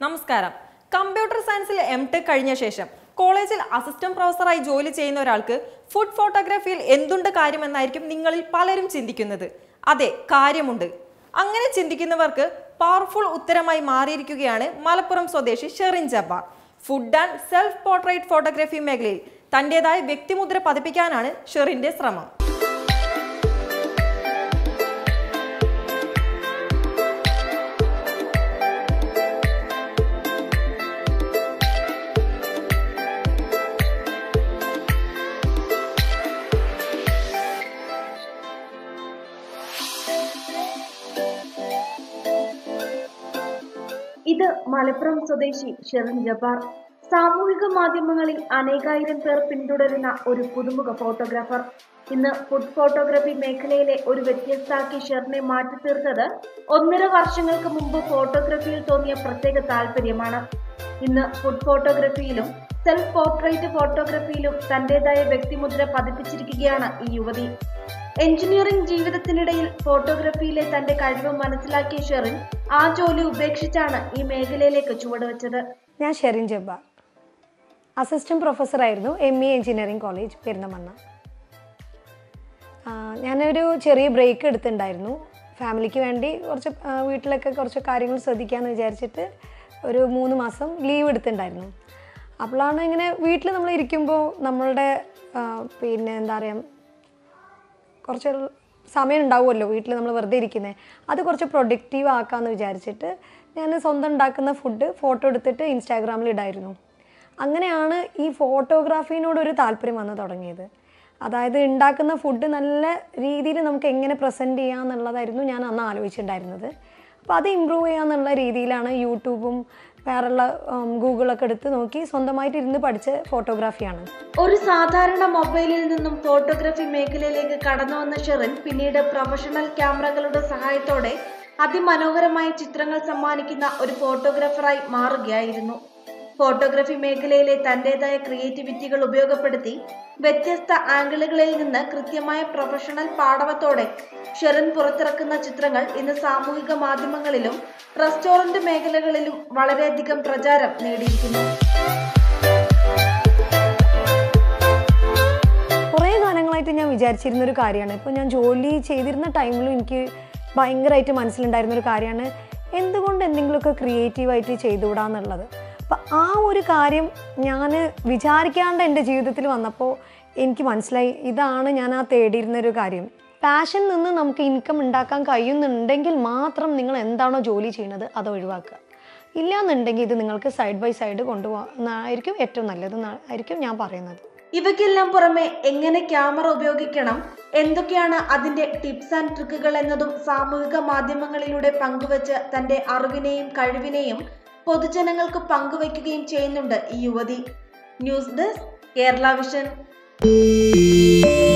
നമസ്കാരം കമ്പ്യൂട്ടർ സയൻസിൽ M tech കഴിഞ്ഞ ശേഷം കോളേജിൽ അസിസ്റ്റന്റ് പ്രൊഫസറായി ജോലി ചെയ്യുന്ന ഒരാൾക്ക് ഫുഡ് ഫോട്ടോഗ്രാഫിയിൽ എന്തുണ്ട് കാര്യമെന്നായിരിക്കും നിങ്ങളിൽ പലരും ചിന്തിക്കുന്നത് അതെ കാര്യമുണ്ട് അങ്ങനെ ചിന്തിക്കുന്നവർക്ക് പവർഫുൾ ഉത്തരമായി മാറിയിരിക്കുകയാണ് മലപ്പുറം സ്വദേശി Sherin Jabbar food and self portrait photography മേഖലയിൽ തന്റേതായ വ്യക്തിമുദ്ര പതിപ്പിക്കാനാണ് ഷെറിന്റെ ശ്രമം ഇത് മലപ്പുറം സ്വദേശി ഷെറിൻ ജബ്ബാർ സാമൂഹിക മാധ്യമങ്ങളിൽ അനേകായിരം പേർ പിന്തുടരുന്ന ഒരു പുതുമുഖ ഫോട്ടോഗ്രാഫർ ഇന്ന് ഫുഡ് ഫോട്ടോഗ്രാഫി മേഖലയിലെ ഒരു വ്യത്യസ്താക്കി ഷെറിനെ മാറ്റി തീർത്തത് ഒന്നര വർഷങ്ങൾക്ക് മുമ്പ് ഫോട്ടോഗ്രാഫിയിൽ തോന്നിയ പ്രത്യേക താല്പര്യമാണ് ഇന്ന് ഫുഡ് ഫോട്ടോഗ്രാഫിയിലും സെൽഫ് പോർട്രേറ്റ് ഫോട്ടോഗ്രാഫിയിലും തന്റേതായ വ്യക്തിമുദ്ര പതിപ്പിച്ചിരിക്കുകയാണ് ഈ യുവതി എഞ്ചിനീയറിംഗ് ജീവിതത്തിനിടയിൽ ഫോട്ടോഗ്രാഫിയിലെ തന്റെ കഴിവ് മനസ്സിലാക്കിയ ഷെറിൻ ആ ജോലി ഉപേക്ഷിച്ചാണ് ഈ മേഖലയിലേക്ക് ചുവടുവെച്ചത് ഞാൻ ഷെറിൻ ജബ്ബ അസിസ്റ്റന്റ് പ്രൊഫസറായിരുന്നു M E engineering college Perinthalmanna ആ, ഞാനൊരു ചെറിയ ബ്രേക്ക് എടുത്തിട്ടുണ്ടായിരുന്നു ഫാമിലിക്ക് വേണ്ടി കുറച്ച് ആ, വീട്ടിലൊക്കെ കുറച്ച് കാര്യങ്ങൾ ശ്രദ്ധിക്കാമെന്ന് വിചാരിച്ചിട്ട് ഒരു മൂന്ന് മാസം ലീവ് എടുത്തിട്ടുണ്ടായിരുന്നു അപ്പോഴാണ് ഇങ്ങനെ വീട്ടിൽ നമ്മൾ ഇരിക്കുമ്പോൾ നമ്മളുടെ ആ, പിന്നെ എന്താ പറയുക കുറച്ച് സമയം ഉണ്ടാവുമല്ലോ വീട്ടിൽ നമ്മൾ വെറുതെ ഇരിക്കുന്നത് അത് കുറച്ച് പ്രൊഡക്റ്റീവ് ആക്കാമെന്ന് വിചാരിച്ചിട്ട് ഞാൻ സ്വന്തം ഉണ്ടാക്കുന്ന ഫുഡ് ഫോട്ടോ എടുത്തിട്ട് ഇൻസ്റ്റാഗ്രാമിൽ ഇടായിരുന്നു അങ്ങനെയാണ് ഈ ഫോട്ടോഗ്രാഫീനോട് ഒരു താല്പര്യം വന്ന് തുടങ്ങിയത് അതായത് ഉണ്ടാക്കുന്ന ഫുഡ് നല്ല രീതിയിൽ നമുക്ക് എങ്ങനെ പ്രസൻറ്റ് ചെയ്യാം എന്നുള്ളതായിരുന്നു ഞാൻ അന്ന് ആലോചിച്ചിട്ടുണ്ടായിരുന്നത് അപ്പോൾ അത് ഇമ്പ്രൂവ് ചെയ്യാന്നുള്ള രീതിയിലാണ് യൂട്യൂബും വേറെയുള്ള ഉം, ഗൂഗിളൊക്കെ എടുത്ത് നോക്കി സ്വന്തമായിട്ട് ഇരുന്ന് പഠിച്ച ഫോട്ടോഗ്രാഫിയാണ് ഒരു സാധാരണ മൊബൈലിൽ നിന്നും ഫോട്ടോഗ്രാഫി മേഖലയിലേക്ക് കടന്നു വന്ന ഷെറിൻ പിന്നീട് പ്രൊഫഷണൽ ക്യാമറകളുടെ സഹായത്തോടെ അതിമനോഹരമായ ചിത്രങ്ങൾ സമ്മാനിക്കുന്ന ഒരു ഫോട്ടോഗ്രാഫറായി മാറുകയായിരുന്നു ഫോട്ടോഗ്രാഫി മേഖലയിലെ തന്റേതായ ക്രിയേറ്റിവിറ്റികൾ ഉപയോഗപ്പെടുത്തി വ്യത്യസ്ത ആംഗിളുകളിൽ നിന്ന് കൃത്യമായ പ്രൊഫഷണൽ പാടവത്തോടെ ഷെറിൻ പുറത്തിറക്കുന്ന ചിത്രങ്ങൾ ഇന്ന് സാമൂഹിക മാധ്യമങ്ങളിലും റെസ്റ്റോറന്റ് മേഖലകളിലും വളരെയധികം പ്രചാരം നേടിയിരിക്കുന്നു കുറേ കാലങ്ങളായിട്ട് ഞാൻ വിചാരിച്ചിരുന്ന ഒരു കാര്യമാണ് ഇപ്പോൾ ഞാൻ ജോലി ചെയ്തിരുന്ന ടൈമിലും എനിക്ക് ഭയങ്കരമായിട്ട് മനസ്സിലുണ്ടായിരുന്ന ഒരു കാര്യമാണ് എന്തുകൊണ്ട് എന്തെങ്കിലുമൊക്കെ ക്രിയേറ്റീവായിട്ട് ചെയ്തുകൂടാന്നുള്ളത് അപ്പം ആ ഒരു കാര്യം ഞാൻ വിചാരിക്കാണ്ട് എൻ്റെ ജീവിതത്തിൽ വന്നപ്പോൾ എനിക്ക് മനസ്സിലായി ഇതാണ് ഞാൻ ആ തേടിയിരുന്ന ഒരു കാര്യം പാഷൻ നിന്ന് നമുക്ക് ഇൻകം ഉണ്ടാക്കാൻ കഴിയുന്നുണ്ടെങ്കിൽ മാത്രം നിങ്ങൾ എന്താണോ ജോലി ചെയ്യുന്നത് അത് ഒഴിവാക്കുക ഇല്ലാന്നുണ്ടെങ്കിൽ ഇത് നിങ്ങൾക്ക് സൈഡ് ബൈ സൈഡ് കൊണ്ടുപോകുന്നതായിരിക്കും ഏറ്റവും നല്ലത് എന്നായിരിക്കും ഞാൻ പറയുന്നത് ഇവയ്ക്കെല്ലാം പുറമെ എങ്ങനെ ക്യാമറ ഉപയോഗിക്കണം എന്തൊക്കെയാണ് അതിന്റെ ടിപ്സ് ആൻഡ് ട്രിക്കുകൾ എന്നതും സാമൂഹിക മാധ്യമങ്ങളിലൂടെ പങ്കുവച്ച് തന്റെ അറിവിനെയും കഴിവിനെയും പൊതുജനങ്ങൾക്ക് പങ്കുവയ്ക്കുകയും ചെയ്യുന്നുണ്ട് ഈ യുവതി ന്യൂസ് ഡെസ്ക് കേരള വിഷൻ